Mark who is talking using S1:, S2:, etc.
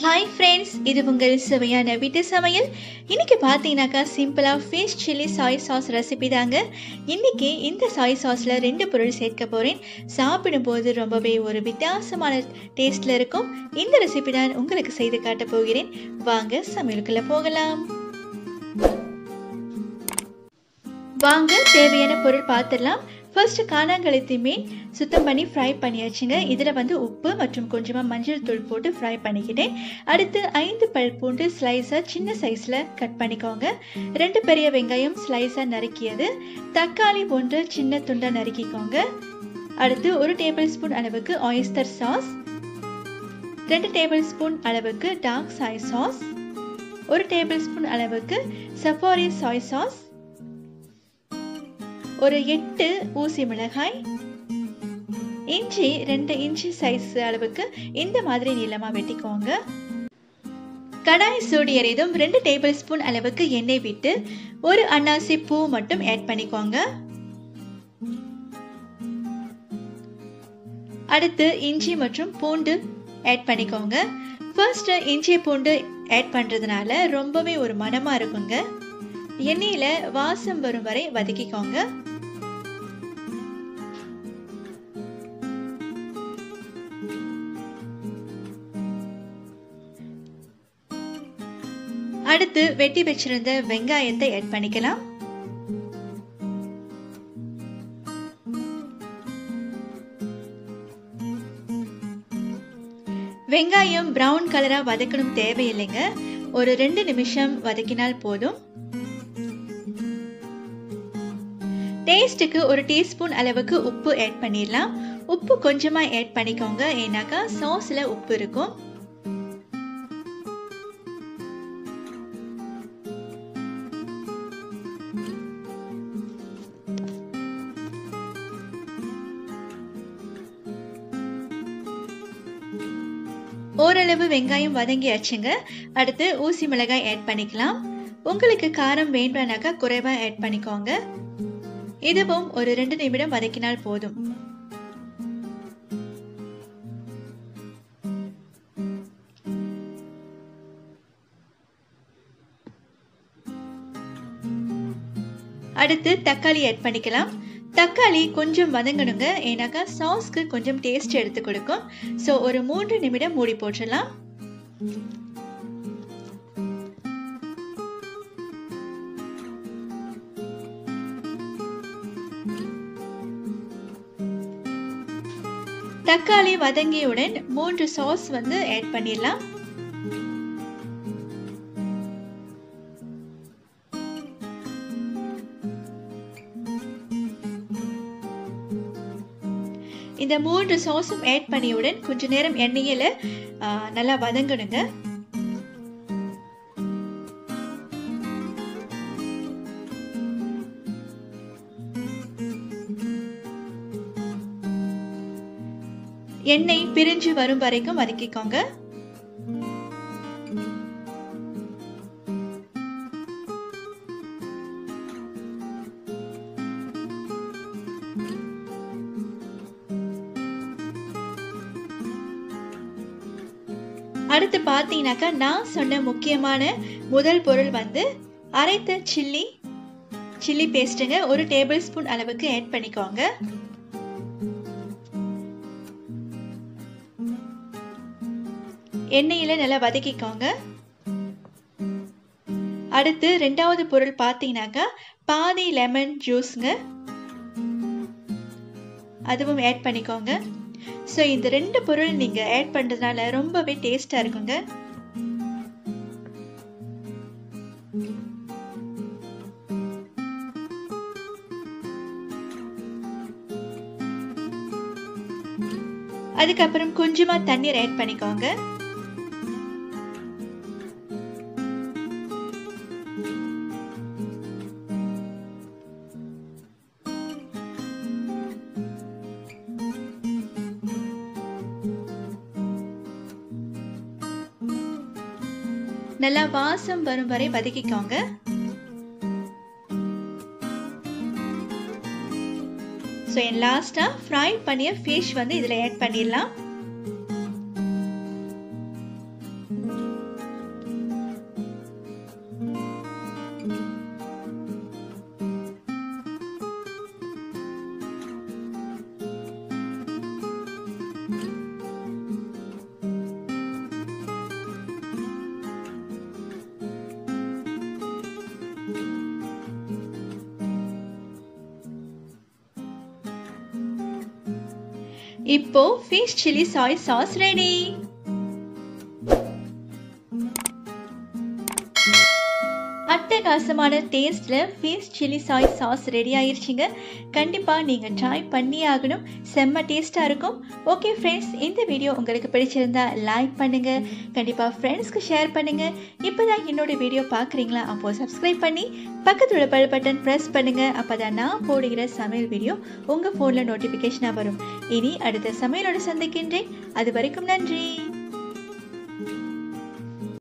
S1: hi friends இது உங்கள் சுவையான வீட்டு சமையல் இன்னைக்கு பார்த்தீங்கன்னாக்கா சிம்பிளாக fish chilli soy sauce recipe தாங்க இன்னைக்கு இந்த சாய் சாஸில் ரெண்டு பொருள் சேர்க்க போகிறேன் சாப்பிடும்போது ரொம்பவே ஒரு வித்தியாசமான டேஸ்டில் இருக்கும் இந்த ரெசிபி தான் உங்களுக்கு செய்து காட்ட போகிறேன் வாங்க சமையலுக்குள்ளே போகலாம் வாங்க தேவையான பொருள் பார்த்துடலாம் ஃபர்ஸ்ட் காணாங்கழுத்தி மீன் சுத்தம் பண்ணி ஃப்ரை பண்ணியாச்சுங்க இதில் வந்து உப்பு மற்றும் கொஞ்சமாக மஞ்சள் தூள் போட்டு ஃப்ரை பண்ணிக்கிட்டேன் அடுத்து ஐந்து பல் பூண்டு ஸ்லைஸாக சின்ன சைஸில் கட் பண்ணிக்கோங்க ரெண்டு பெரிய வெங்காயம் ஸ்லைஸாக நறுக்கியது தக்காளி ஒன்று சின்ன துண்டாக நறுக்கிக்கோங்க அடுத்து ஒரு டேபிள் ஸ்பூன் அளவுக்கு ஆயிஸ்டர் சாஸ் ரெண்டு டேபிள் ஸ்பூன் அளவுக்கு டார்க் சாய் சாஸ் ஒரு டேபிள் ஸ்பூன் அளவுக்கு சஃபாரி சாய் சாஸ் ஒரு எட்டு ஊசி மிளகாய் இஞ்சி ரெண்டு இன்ச்சு சைஸ் அளவுக்கு இந்த மாதிரி நீளமாக வெட்டிக்கோங்க கடாய் சூடியறியதும் ரெண்டு டேபிள் ஸ்பூன் அளவுக்கு எண்ணெய் விட்டு ஒரு அன்னாசி பூ மட்டும் ஆட் பண்ணிக்கோங்க அடுத்து இஞ்சி மற்றும் பூண்டு ஆட் பண்ணிக்கோங்க ஃபர்ஸ்ட் இஞ்சி பூண்டு ஆட் பண்ணுறதுனால ரொம்பவே ஒரு மனமாக இருக்குங்க எண்ணெயில் வாசம் வரும் வரை வதக்கிக்கோங்க அடுத்து வெட்டி வச்சிருந்த வெங்காயத்தை ஆட் பண்ணிக்கலாம் வெங்காயம் பிரவுன் கலரா வதக்கணும் தேவையில்லைங்க ஒரு ரெண்டு நிமிஷம் வதக்கினால் போதும் டேஸ்ட்டுக்கு ஒரு டீஸ்பூன் அளவுக்கு உப்பு ஆட் பண்ணிடலாம் உப்பு கொஞ்சமாக ஆட் பண்ணிக்கோங்க ஏன்னாக்கா சாஸில் உப்பு இருக்கும் ஓரளவு வெங்காயம் வதங்கியாச்சுங்க அடுத்து ஊசி மிளகாய் ஆட் பண்ணிக்கலாம் உங்களுக்கு காரம் வேண்டானாக்கா குறைவாக ஆட் பண்ணிக்கோங்க இதுவும் ஒரு ரெண்டு நிமிடம் வதக்கினால் போதும் அடுத்து தக்காளி ஆட் பண்ணிக்கலாம் தக்காளி கொஞ்சம் வதங்கணுங்க ஏன்னாக்கா சாஸ்க்கு கொஞ்சம் டேஸ்ட் எடுத்து கொடுக்கும் ஸோ ஒரு மூன்று நிமிடம் மூடி போட்டுடலாம் தக்காளி வதங்கியவுடன் மூன்று சாஸ் வந்து ஆட் பண்ணிடலாம் இந்த மூன்று சாஸும் ஆட் பண்ணியவுடன் கொஞ்ச நேரம் எண்ணெயில் நல்லா வதங்கணுங்க எண்ணெய் பிரிஞ்சு வரும் வரைக்கும் வதக்கிக்கோங்க அடுத்து பார்த்தீங்கன்னாக்கா நான் சொன்ன முக்கியமான முதல் பொருள் வந்து அரைத்த சில்லி சில்லி பேஸ்ட்டுங்க ஒரு டேபிள் ஸ்பூன் அளவுக்கு ஆட் பண்ணிக்கோங்க எண்ணெயில் நல்லா வதக்கிக்கோங்க அடுத்து ரெண்டாவது பொருள் பார்த்தீங்கன்னாக்கா பாதி லெமன் ஜூஸ்ங்க அதுவும் ஆட் பண்ணிக்கோங்க ஸோ இந்த ரெண்டு பொருள் நீங்கள் ஆட் பண்ணுறதுனால ரொம்பவே டேஸ்ட்டாக இருக்குங்க அதுக்கப்புறம் கொஞ்சமாக தண்ணீர் ஆட் பண்ணிக்கோங்க நல்லா வாசம் வரும் வரை வதக்கிக்கோங்க ஸோ என் லாஸ்ட்டாக ஃப்ரை பண்ணிய ஃபிஷ் வந்து இதில் ஆட் பண்ணிடலாம் இப்போ fish chilli soy sauce ready அட்டகாசமான டேஸ்ட்டில் fish chilli soy sauce ready ஆயிருச்சுங்க கண்டிப்பாக நீங்கள் ட்ரை பண்ணி ஆகணும் செம்ம டேஸ்ட்டாக இருக்கும் ஓகே ஃப்ரெண்ட்ஸ் இந்த வீடியோ உங்களுக்கு பிடிச்சிருந்தா லைக் பண்ணுங்கள் கண்டிப்பாக ஃப்ரெண்ட்ஸ்க்கு ஷேர் பண்ணுங்கள் இப்போ தான் என்னோட வீடியோ பார்க்குறீங்களா அப்போது சப்ஸ்கிரைப் பண்ணி பக்கத்தில் உள்ள பெல் பட்டன் ப்ரெஸ் பண்ணுங்கள் அப்போ தான் நான் போடுகிற சமையல் வீடியோ உங்கள் ஃபோனில் நோட்டிஃபிகேஷனாக வரும் இனி அடுத்த சமையலோட சந்திக்கின்றேன் அது வரைக்கும் நன்றி